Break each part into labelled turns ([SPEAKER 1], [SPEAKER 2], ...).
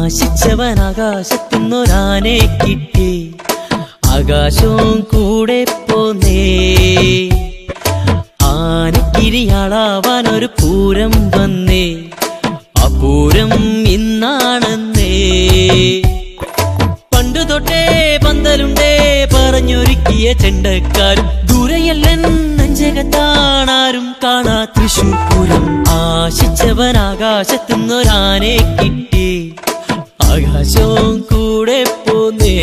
[SPEAKER 1] ആശിച്ചവൻ ആകാശത്തുനിന്നൊരാനെ കിട്ടി ആകാശവും കൂടെ പോന്നേ ആനക്കിരിയാളാവാൻ ഒരു പൂരം വന്നേ ആ പൂരം ഇന്നാണെന്നേ പണ്ടു തൊട്ടേ പന്തലുണ്ടേ പറഞ്ഞൊരുക്കിയ ചെണ്ടക്കാരും ദൂരെയല്ലൻ നെഞ്ചകത്താണാരും കാണാ തൃശൂർ പൂരം ആശിച്ചവൻ ആകാശത്തുനിന്നൊരാനെ കിട്ടി ആകാശവും കൂടെ പോന്നേ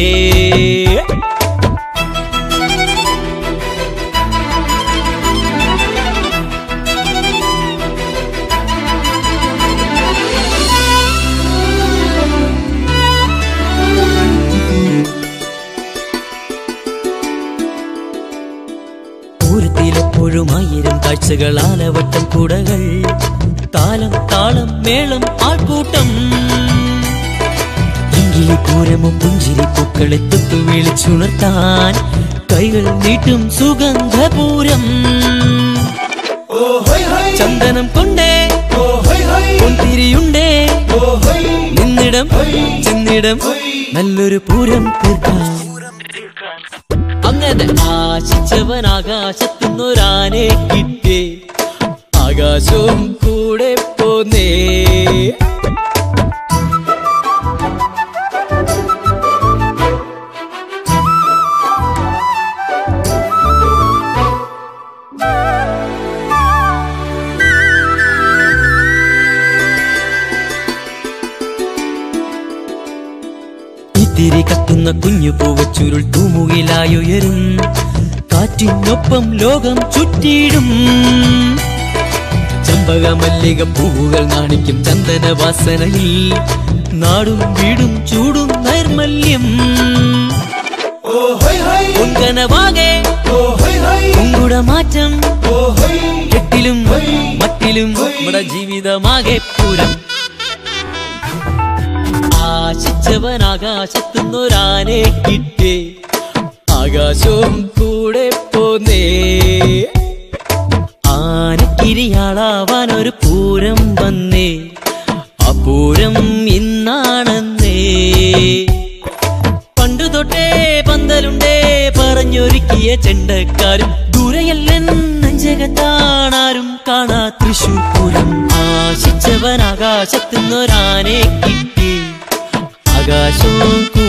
[SPEAKER 1] പൂരത്തിലെപ്പോഴും ആയിരം കാഴ്ചകൾ ആലവട്ടം കുടകൾ താലം താളം മേളം ആൾക്കൂട്ടം എങ്കിലി പൂരമും പുഞ്ചിരി പൂക്കളെ തൊട്ടു വിളിച്ചുണർത്താൻ കൈകൾ നീട്ടും സുഗന്ധപൂരം ചന്ദനം കൊണ്ടേ പൊന്തിരിയുണ്ടേ നിന്നിടം ചെന്നിടം നല്ലൊരു പൂരം തീർക്കാം അങ്ങനെ ആശിച്ചവൻ ആകാശത്തുനിന്നൊരാനെ കിട്ടി ആകാശവും കൂടെ പോന്നേ ഇത്തിരി കത്തുന്ന കുഞ്ഞു പൂവ ചുരുൾ തൂമുകിലായുയരും കാറ്റിനൊപ്പം ലോകം ചുറ്റിയിടും ചമ്പക മല്ലിക പൂവുകൾ നാണിക്കും ചന്ദന വാസനയിൽ നാടും വീടും ചൂടും നൈർമല്യം പൊൻകനവാകെ കുങ്കുട മാറ്റം കെട്ടിലും മറ്റിലും നമ്മുടെ ജീവിതമാകെ പൂരം ആശിച്ചവൻ ആകാശത്തുനിന്നൊരാനെ കിട്ടി ആകാശവും കൂടെ പോന്നേ ആനക്കിരിയാളാവാൻ ഒരു പൂരം വന്നേ ആ പൂരം ഇന്നാണെന്നേ പണ്ടു തൊട്ടേ പന്തലുണ്ടേ പറഞ്ഞൊരുക്കിയ ചെണ്ടക്കാരും ദൂരെയല്ലൻ നെഞ്ചകത്താണാരും കാണാ തൃശൂർ പൂരം ആശിച്ചവൻ ആകാശത്തുനിന്നൊരാനെ കിട്ടി ആകാശവും